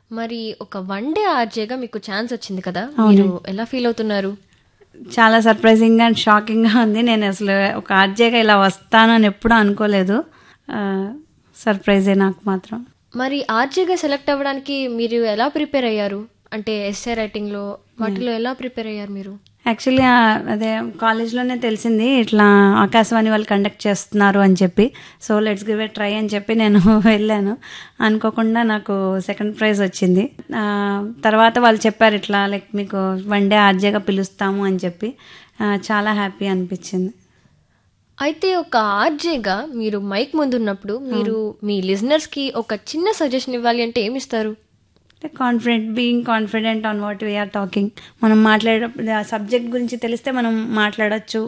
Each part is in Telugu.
మరి ఒక వన్ డే ఆర్జేగా మీకు ఛాన్స్ వచ్చింది కదా మీరు ఎలా ఫీల్ అవుతున్నారు చాలా సర్ప్రైజింగ్గా అండ్ షాకింగ్గా ఉంది నేను అసలు ఒక ఆర్జేగా ఇలా వస్తానని ఎప్పుడూ అనుకోలేదు ఆ, సర్ప్రైజే నాకు మాత్రం మరి ఆర్జేగా సెలెక్ట్ అవ్వడానికి మీరు ఎలా ప్రిపేర్ అయ్యారు అంటే ఎస్ఏ రైటింగ్లో వాటిలో ఎలా ప్రిపేర్ అయ్యారు మీరు యాక్చువల్లీ అదే కాలేజ్లోనే తెలిసింది ఇట్లా ఆకాశవాణి వాళ్ళు కండక్ట్ చేస్తున్నారు అని చెప్పి so let's give a try అని చెప్పి నేను వెళ్ళాను అనుకోకుండా నాకు సెకండ్ ప్రైజ్ వచ్చింది ఆ, తర్వాత వాళ్ళు చెప్పారు ఇట్లా లైక్ మీకు వన్ డే ఆర్జేగా పిలుస్తాము అని చెప్పి ఆ, చాలా హ్యాపీ అనిపించింది అయితే ఒక ఆర్జేగా మీరు మైక్ ముందున్నప్పుడు మీరు మీ లిజనర్స్కి ఒక చిన్న సజెషన్ ఇవ్వాలి అంటే ఏమి ఇస్తారు confident being confident on what we are talking మనం మాట్లాడే ఆ సబ్జెక్ట్ గురించి తెలిస్తే మనం మాట్లాడచ్చు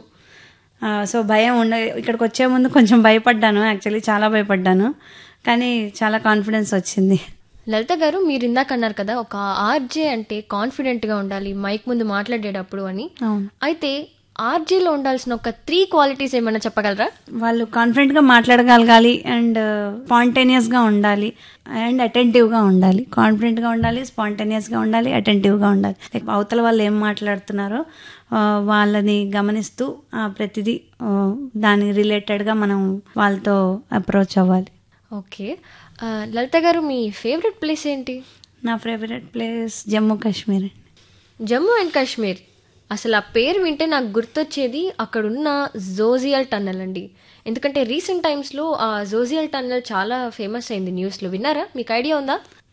సో భయం ఉండ ఇక్కడికి వచ్చే ముందు కొంచెం భయపడ్డాను యాక్చువల్లీ చాలా భయపడ్డాను కానీ చాలా కాన్ఫిడెన్స్ వచ్చింది లలిత గారు మీరు ఇందాక అన్నారు కదా ఒక ఆర్జే అంటే కాన్ఫిడెంట్గా ఉండాలి మైక్ ముందు మాట్లాడేటప్పుడు అని అవును అయితే ఆర్జేలో ఉండాల్సిన ఒక త్రీ క్వాలిటీస్ ఏమైనా చెప్పగలరా వాళ్ళు కాన్ఫిడెంట్గా మాట్లాడగలగాలి అండ్ స్పాంటేనియస్గా ఉండాలి అండ్ అటెంటివ్గా ఉండాలి కాన్ఫిడెంట్గా ఉండాలి స్పాంటేనియస్గా ఉండాలి అటెంటివ్గా ఉండాలి లైక్ అవతల వాళ్ళు ఏం మాట్లాడుతున్నారో ఆ, వాళ్ళని గమనిస్తూ ఆ, ప్రతిదీ ఆ, దాని రిలేటెడ్గా మనం వాళ్ళతో అప్రోచ్ అవ్వాలి ఓకే ఆ, లలిత గారు మీ ఫేవరెట్ ప్లేస్ ఏంటి నా ఫేవరెట్ ప్లేస్ జమ్మూ కాశ్మీర్ అండి జమ్మూ అండ్ కాశ్మీర్ అసలు ఆ పేరు వింటే నాకు గుర్తొచ్చేది అక్కడున్న జోజియల్ టన్నల్ అండి ఎందుకంటే రీసెంట్ టైమ్స్లో ఆ జోజియల్ టన్నల్ చాలా ఫేమస్ అయింది న్యూస్లో విన్నారా మీకు ఐడియా ఉందా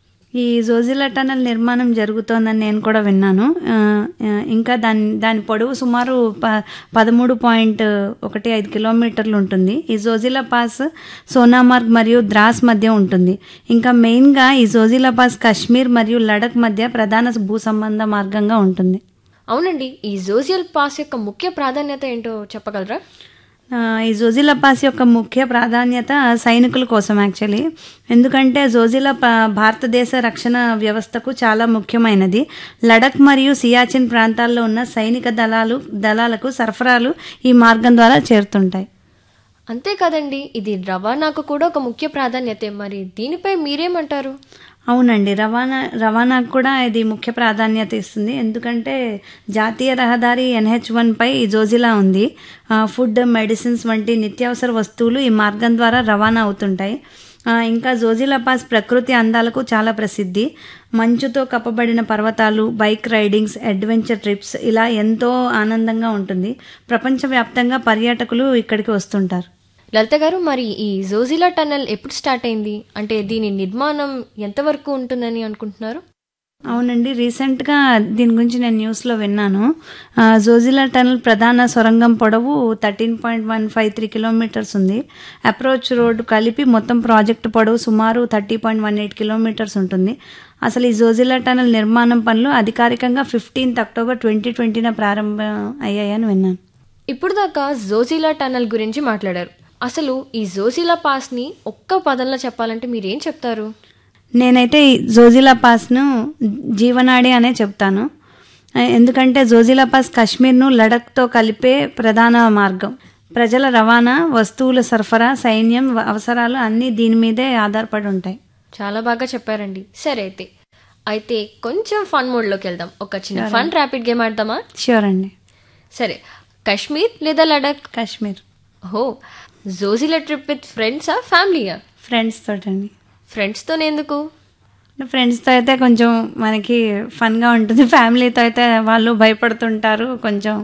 ఈ జోజిలా టనల్ నిర్మాణం జరుగుతోందని నేను కూడా విన్నాను ఆ, ఆ, ఇంకా దాని దాని పొడవు సుమారు ప పదమూడు పాయింట్ ఒకటి ఐదు కిలోమీటర్లు ఉంటుంది ఈ జోజిలా పాస్ సోనామార్గ్ మరియు ద్రాస్ మధ్య ఉంటుంది ఇంకా మెయిన్గా ఈ జోజిలా పాస్ కాశ్మీర్ మరియు లడక్ మధ్య ప్రధాన భూ సంబంధ మార్గంగా ఉంటుంది అవునండి ఈ జోజియల్ పాస్ యొక్క ముఖ్య ప్రాధాన్యత ఏంటో చెప్పగలరా ఆ, ఈ జోజిలా పాస్ యొక్క ముఖ్య ప్రాధాన్యత సైనికుల కోసం యాక్చువల్లీ ఎందుకంటే జోజిలా పా- భారతదేశ రక్షణ వ్యవస్థకు చాలా ముఖ్యమైనది లడక్ మరియు సియాచిన్ ప్రాంతాల్లో ఉన్న సైనిక దళాలు దళాలకు సరఫరాలు ఈ మార్గం ద్వారా చేరుతుంటాయి అంతేకాదండి ఇది రవాణాకు కూడా ఒక ముఖ్య ప్రాధాన్యతే మరి దీనిపై మీరేమంటారు అవునండి రవాణా రవాణాకు కూడా ఇది ముఖ్య ప్రాధాన్యత ఇస్తుంది ఎందుకంటే జాతీయ రహదారి ఎన్హెచ్ వన్ పై ఈ జోజిలా ఉంది ఆ, ఫుడ్ మెడిసిన్స్ వంటి నిత్యావసర వస్తువులు ఈ మార్గం ద్వారా రవాణా అవుతుంటాయి ఆ, ఇంకా జోజిలా పాస్ ప్రకృతి అందాలకు చాలా ప్రసిద్ధి మంచుతో కప్పబడిన పర్వతాలు బైక్ రైడింగ్స్ అడ్వెంచర్ ట్రిప్స్ ఇలా ఎంతో ఆనందంగా ఉంటుంది ప్రపంచవ్యాప్తంగా పర్యాటకులు ఇక్కడికి వస్తుంటారు లలిత గారు మరి ఈ జోజిలా టన్నల్ ఎప్పుడు స్టార్ట్ అయింది అంటే దీని నిర్మాణం ఎంతవరకు ఉంటుందని అనుకుంటున్నారు అవునండి రీసెంట్గా దీని గురించి నేను న్యూస్లో విన్నాను ఆ, జోజిలా టనల్ ప్రధాన సొరంగం పొడవు thirteen point one five three kilometres ఉంది అప్రోచ్ రోడ్డు కలిపి మొత్తం ప్రాజెక్టు పొడవు సుమారు thirty point one eight kilometres ఉంటుంది అసలు ఈ జోజిలా టనల్ నిర్మాణం పనులు అధికారికంగా ఫిఫ్టీన్త్ అక్టోబర్ ట్వంటీ ట్వంటీన ప్రారంభం అయ్యాయని విన్నాను ఇప్పుడు దాకా జోజిలా టన్నల్ గురించి మాట్లాడారు అసలు ఈ జోజిలా పాస్ని ఒక్క పదంలో చెప్పాలంటే మీరేం చెప్తారు నేనైతే ఈ జోజిలా పాస్ను జీవనాడి అనే చెప్తాను ఎందుకంటే జోజిలా పాస్ కాశ్మీర్ను లడఖ్తో కలిపే ప్రధాన మార్గం ప్రజల రవాణా వస్తువుల సరఫరా సైన్యం వ- అవసరాలు అన్నీ దీని మీదే ఆధారపడి ఉంటాయి చాలా బాగా చెప్పారండి సరే అయితే అయితే కొంచెం ఫన్ మోడ్లోకి వెళ్దాం ఒక చిన్న ఫన్ ర్యాపిడ్ గేమ్ ఆడదామా ష్యూర్ అండి సరే కాశ్మీర్ లేదా లడక్ కాశ్మీర్ ఓ జోజిలా ట్రిప్ విత్ ఫ్రెండ్సా ఫ్యామిలీయా ఫ్రెండ్స్ తోటండి ఫ్రెండ్స్తోనే ఎందుకు ఫ్రెండ్స్తో అయితే కొంచెం మనకి ఫన్గా ఉంటుంది ఫ్యామిలీతో అయితే వాళ్ళు భయపడుతుంటారు కొంచెం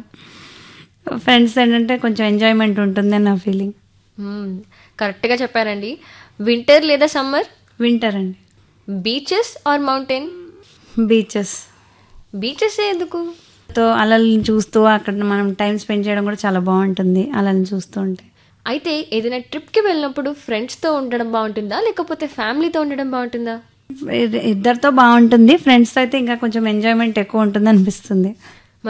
ఫ్రెండ్స్ ఏంటంటే కొంచెం ఎంజాయ్మెంట్ ఉంటుంది నా ఫీలింగ్ మ్మ్, కరెక్ట్గా చెప్పారండి వింటర్ లేదా సమ్మర్ వింటర్ అండి beaches or mountain beaches beaches ఎందుకు తో అలల్ని చూస్తూ అక్కడ మనం టైం స్పెండ్ చేయడం కూడా చాలా బాగుంటుంది అలల్ని చూస్తూ ఉంటే అయితే ఏదైనా ట్రిప్కి వెళ్ళినప్పుడు ఫ్రెండ్స్తో ఉండడం బాగుంటుందా లేకపోతే ఫ్యామిలీతో ఉండడం బాగుంటుందా ఇద్దరితో బాగుంటుంది ఫ్రెండ్స్తో అయితే ఇంకా కొంచెం ఎంజాయ్మెంట్ ఎక్కువ ఉంటుంది అనిపిస్తుంది